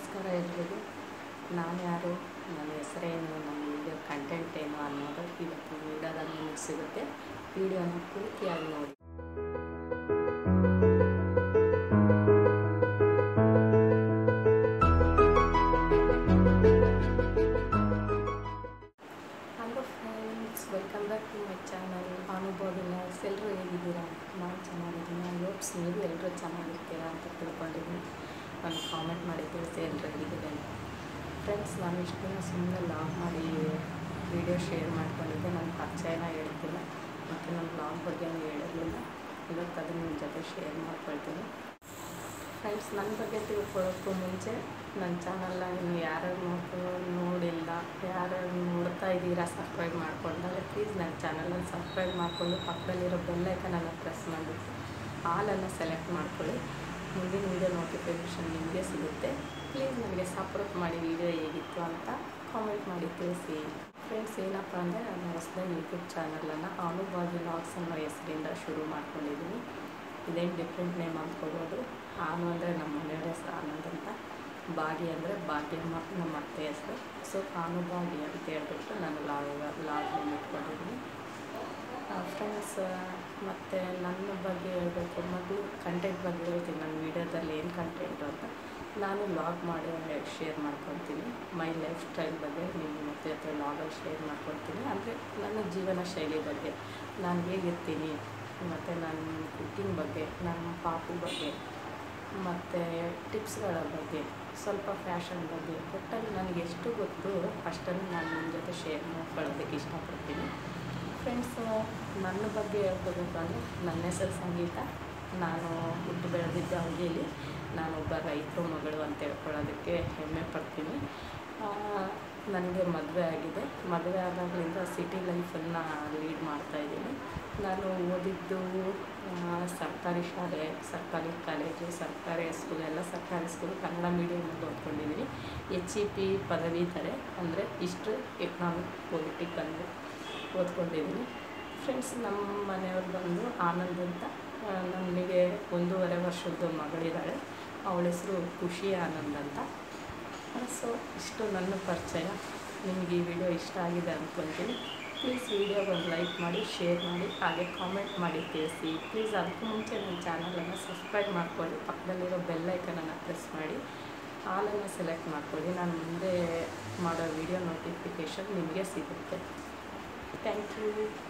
ನಮಸ್ಕಾರ ಎಲ್ರಿಗೂ ನಾನು ಯಾರು ನನ್ನ ಹೆಸರೇನು ನನ್ನ ವಿಡಿಯೋ ಕಂಟೆಂಟ್ ಏನು ಅನ್ನೋದು ಇವತ್ತು ವಿಡಿಯೋದಲ್ಲಿ ನಿಮಗೆ ಸಿಗುತ್ತೆ ವಿಡಿಯೋನ ಪೂರ್ತಿಯಾಗಿ ನೋಡಿ hello friends welcome back to my channel ಅನುಭವ ಲಾಗ್ಸ್ ಎಲ್ಲರೂ ಹೇಗಿದ್ದೀರಾ ನಾನು ಚೆನ್ನಾಗಿದ್ದೀನಿ ನಾನು ಹೋಪ್ಸ್ ನೀವು ಎಲ್ಲರೂ ಚೆನ್ನಾಗಿರ್ತೀರಾ ಅಂತ ತಿಳ್ಕೊಂಡಿದ್ದೀನಿ ನಾನು ಕಾಮೆಂಟ್ ಮಾಡಿ ತಿಳಿಸಿ ಎಲ್ಲರೂ ಹೇಗಿದ್ದೀರಿ ಅಂತ ಫ್ರೆಂಡ್ಸ್ ನಾನು ಇಷ್ಟು ದಿನ ಸುಮ್ಮನೆ ಲಾಗ್ ಮಾಡಿ ವಿಡಿಯೋ ಶೇರ್ ಮಾಡ್ಕೊಂಡಿದ್ದೆ ನನ್ನ ಪರಿಚಯನ ಹೇಳ್ತಿಲ್ಲ ಮತ್ತು ನನ್ನ ಲಾಗ್ ಬಗ್ಗೆನೂ ಹೇಳಿರಲಿಲ್ಲ ಇವತ್ತು ಅದನ್ನು ನಿಮ್ಮ ಜೊತೆ ಶೇರ್ ಮಾಡ್ಕೊಳ್ತೀನಿ ಫ್ರೆಂಡ್ಸ್ ನನ್ನ ಬಗ್ಗೆ ತಿಳ್ಕೊಳ್ಳೋಕ್ಕೂ ಮುಂಚೆ ನನ್ನ ಚಾನಲ್ನ ಇನ್ನು ಯಾರ್ಯಾರು ನೋಡ್ಕೊ ನೋಡಿಲ್ಲ ಯಾರ್ಯಾರು ನೋಡ್ತಾ ಇದ್ದೀರಾ ಸಬ್ಸ್ಕ್ರೈಬ್ ಮಾಡ್ಕೊಂಡಾಗ ಪ್ಲೀಸ್ ನನ್ನ ಚಾನಲನ್ನು ಸಬ್ಸ್ಕ್ರೈಬ್ ಮಾಡಿಕೊಂಡು ಪಕ್ಕದಲ್ಲಿರೋ ಬೆಲ್ಲೈಕನನ್ನು ಪ್ರೆಸ್ ಮಾಡಿಬಿಟ್ಟು ಆಲನ್ನು ಸೆಲೆಕ್ಟ್ ಮಾಡ್ಕೊಳ್ಳಿ ಮುಂದಿನ ವೀಡಿಯೋ ನೋಟಿಫಿಕೇಷನ್ ನಿಮಗೆ ಸಿಗುತ್ತೆ ಪ್ಲೀಸ್ ನನಗೆ ಸಪೋರ್ಟ್ ಮಾಡಿ ವಿಡಿಯೋ ಹೇಗಿತ್ತು ಅಂತ ಕಾಮೆಂಟ್ ಮಾಡಿ ತಿಳಿಸಿ ಫ್ರೆಂಡ್ಸ್ ಏನಪ್ಪ ಅಂದರೆ ನಾನು ಹೊಸದಾಗಿ ಯೂಟ್ಯೂಬ್ ಚಾನಲನ್ನು ಅನುಭಾಗಿ ಲಾಗ್ಸ್ ಅನ್ನೋ ಹೆಸರಿಂದ ಶುರು ಮಾಡ್ಕೊಂಡಿದ್ದೀನಿ ಇದೇನು ಡಿಫ್ರೆಂಟ್ ನೇಮ್ ಅಂದ್ಕೊಬೋದು ಆನು ಅಂದರೆ ನಮ್ಮ ಮನೆಯವ್ರ ಹೆಸರು ಆನಂದ್ ಅಂತ ಬಾಗಿ ಅಂದರೆ ಭಾಗ್ಯಮ್ಮ ನಮ್ಮ ಅತ್ತೆ ಹೆಸರು ಸೊ ಆನು ಬಾಗಿ ಅಂತ ಹೇಳ್ಬಿಟ್ಟು ನಾನು ಲಾಗ್ ಲಾಗ್ ಇಟ್ಕೊಂಡಿದ್ದೀನಿ ಫ್ರೆಂಡ್ಸ್ ಮತ್ತು ನನ್ನ ಬಗ್ಗೆ ಹೇಳಬೇಕು ಮೊದಲು ಕಂಟೆಂಟ್ ಬಗ್ಗೆ ಹೇಳ್ತೀನಿ ನನ್ನ ವೀಡಿಯೋದಲ್ಲಿ ಏನು ಕಂಟೆಂಟು ಅಂತ ನಾನು ಲಾಗ್ ಮಾಡಿ ಶೇರ್ ಮಾಡ್ಕೊತೀನಿ ಮೈ ಲೈಫ್ ಸ್ಟೈಲ್ ಬಗ್ಗೆ ನಿಮ್ಮ ಜೊತೆ ಲಾಗಲ್ಲಿ ಶೇರ್ ಮಾಡ್ಕೊತೀನಿ ಅಂದರೆ ನನ್ನ ಜೀವನ ಶೈಲಿ ಬಗ್ಗೆ ನಾನು ಹೇಗಿರ್ತೀನಿ ಮತ್ತು ನನ್ನ ಕುಕ್ಕಿಂಗ್ ಬಗ್ಗೆ ನನ್ನ ಪಾಪು ಬಗ್ಗೆ ಮತ್ತು ಟಿಪ್ಸ್ಗಳ ಬಗ್ಗೆ ಸ್ವಲ್ಪ ಫ್ಯಾಷನ್ ಬಗ್ಗೆ ಒಟ್ಟಲ್ಲಿ ನನಗೆ ಎಷ್ಟು ಗೊತ್ತು ಅಷ್ಟನ್ನು ನಾನು ನಿಮ್ಮ ಜೊತೆ ಶೇರ್ ಮಾಡ್ಕೊಳ್ಳೋದಕ್ಕೆ ಇಷ್ಟಪಡ್ತೀನಿ ಫ್ರೆಂಡ್ಸು ನನ್ನ ಬಗ್ಗೆ ಹೇಳ್ಕೋಬೇಕು ಅಂದರೆ ನನ್ನ ಹೆಸರು ಸಂಗೀತ ನಾನು ಹುಟ್ಟು ಬೆಳೆದಿದ್ದ ಹಳ್ಳಿಯಲ್ಲಿ ನಾನೊಬ್ಬ ರೈತರ ಮಗಳು ಅಂತ ಹೇಳ್ಕೊಳ್ಳೋದಕ್ಕೆ ಹೆಮ್ಮೆ ಪಡ್ತೀನಿ ನನಗೆ ಮದುವೆ ಆಗಿದೆ ಮದುವೆ ಆದಾಗಲಿಂದ ಸಿಟಿ ಲೈಫನ್ನು ಲೀಡ್ ಮಾಡ್ತಾಯಿದ್ದೀನಿ ನಾನು ಓದಿದ್ದು ಸರ್ಕಾರಿ ಶಾಲೆ ಸರ್ಕಾರಿ ಕಾಲೇಜು ಸರ್ಕಾರಿ ಸ್ಕೂಲ್ ಎಲ್ಲ ಸರ್ಕಾರಿ ಸ್ಕೂಲ್ ಕನ್ನಡ ಮೀಡಿಯಮಲ್ಲಿ ಓದ್ಕೊಂಡಿದ್ದೀನಿ ಎಚ್ ಇ ಪಿ ಪದವಿ ಥರ ಅಂದರೆ ಹಿಸ್ಟ್ರಿ ಎಕನಾಮಿಕ್ ಪೊಲಿಟಿಕಲ್ ಓದ್ಕೊಂಡಿದ್ದೀನಿ ಫ್ರೆಂಡ್ಸ್ ನಮ್ಮ ಮನೆಯವ್ರು ಬಂದು ಆನಂದ್ ಅಂತ ನನಗೆ ಒಂದೂವರೆ ವರ್ಷದ ಮಗಳಿದ್ದಾಳೆ ಅವಳ ಹೆಸರು ಖುಷಿ ಆನಂದ್ ಅಂತ ಸೊ ಇಷ್ಟು ನನ್ನ ಪರಿಚಯ ನಿಮಗೆ ಈ ವಿಡಿಯೋ ಇಷ್ಟ ಆಗಿದೆ ಅಂದ್ಕೊಳ್ತೀನಿ ಪ್ಲೀಸ್ ವಿಡಿಯೋಗೆ ಒಂದು ಲೈಕ್ ಮಾಡಿ ಶೇರ್ ಮಾಡಿ ಹಾಗೆ ಕಾಮೆಂಟ್ ಮಾಡಿ ತಿಳಿಸಿ ಪ್ಲೀಸ್ ಅದಕ್ಕೂ ಮುಂಚೆ ನನ್ನ ಚಾನಲನ್ನು ಸಬ್ಸ್ಕ್ರೈಬ್ ಮಾಡ್ಕೊಳ್ಳಿ ಪಕ್ಕದಲ್ಲಿರೋ ಬೆಲ್ಲೈಕನನ್ನು ಪ್ರೆಸ್ ಮಾಡಿ ಹಾಲನ್ನು ಸೆಲೆಕ್ಟ್ ಮಾಡ್ಕೊಳ್ಳಿ ನಾನು ಮುಂದೆ ಮಾಡೋ ವಿಡಿಯೋ ನೋಟಿಫಿಕೇಷನ್ ನಿಮಗೆ ಸಿಗುತ್ತೆ ಥ್ಯಾಂಕ್ ಯು